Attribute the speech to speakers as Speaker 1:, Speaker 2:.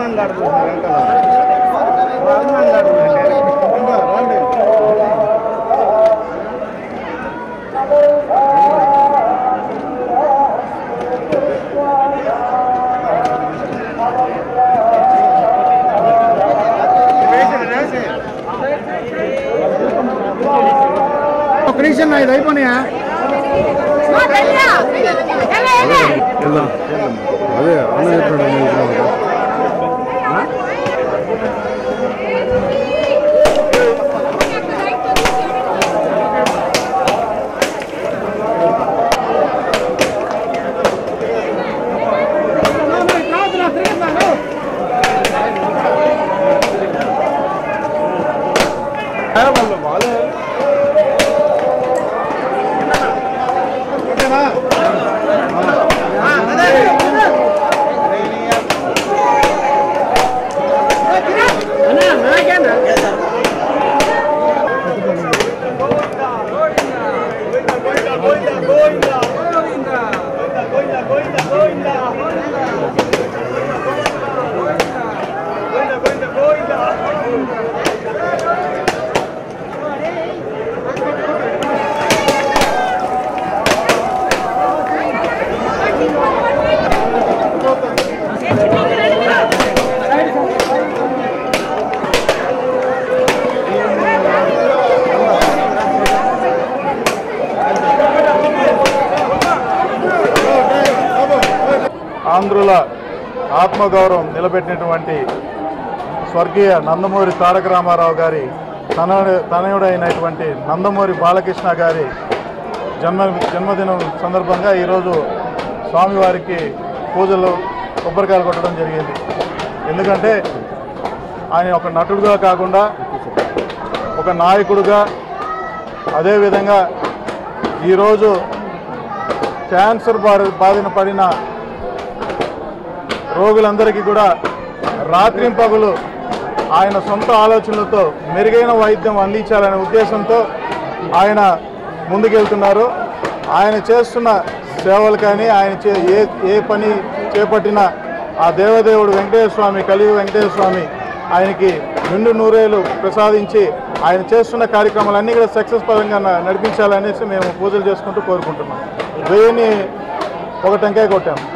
Speaker 1: హనుమాన్ గారు చూసిన వెనకాల హనుమాన్ గారు చూసిన రండి ఒక నిమిషం ఇది అయిపోయినాయా
Speaker 2: వెళ్దాం అదే అన్న చెప్పాడు
Speaker 3: ఆంధ్రుల ఆత్మగౌరవం నిలబెట్టినటువంటి స్వర్గీయ నందమూరి తారక రామారావు గారి తనయుడు తనయుడైనటువంటి నందమూరి బాలకృష్ణ గారి జన్మ జన్మదినం సందర్భంగా ఈరోజు స్వామివారికి పూజలు కొబ్బరికాయలు కొట్టడం జరిగింది ఎందుకంటే ఆయన ఒక నటుడుగా కాకుండా ఒక నాయకుడుగా అదేవిధంగా ఈరోజు క్యాన్సర్ బారి బారిన పడిన రోగులందరికీ కూడా రాత్రింపగలు ఆయన సొంత ఆలోచనలతో మెరుగైన వైద్యం అందించాలనే ఉద్దేశంతో ఆయన ముందుకెళ్తున్నారు ఆయన చేస్తున్న సేవలు కానీ ఆయన చే ఏ ఏ పని చేపట్టినా ఆ దేవదేవుడు వెంకటేశ్వర స్వామి కలియుగ వెంకటేశ్వర స్వామి ఆయనకి నిండు నూరేలు ప్రసాదించి ఆయన చేస్తున్న కార్యక్రమాలన్నీ కూడా సక్సెస్ పరంగా న- నడిపించాలనేసి మేము పూజలు చేసుకుంటూ కోరుకుంటున్నాం వెయ్యిని ఒక టెంకాయ కొట్టాం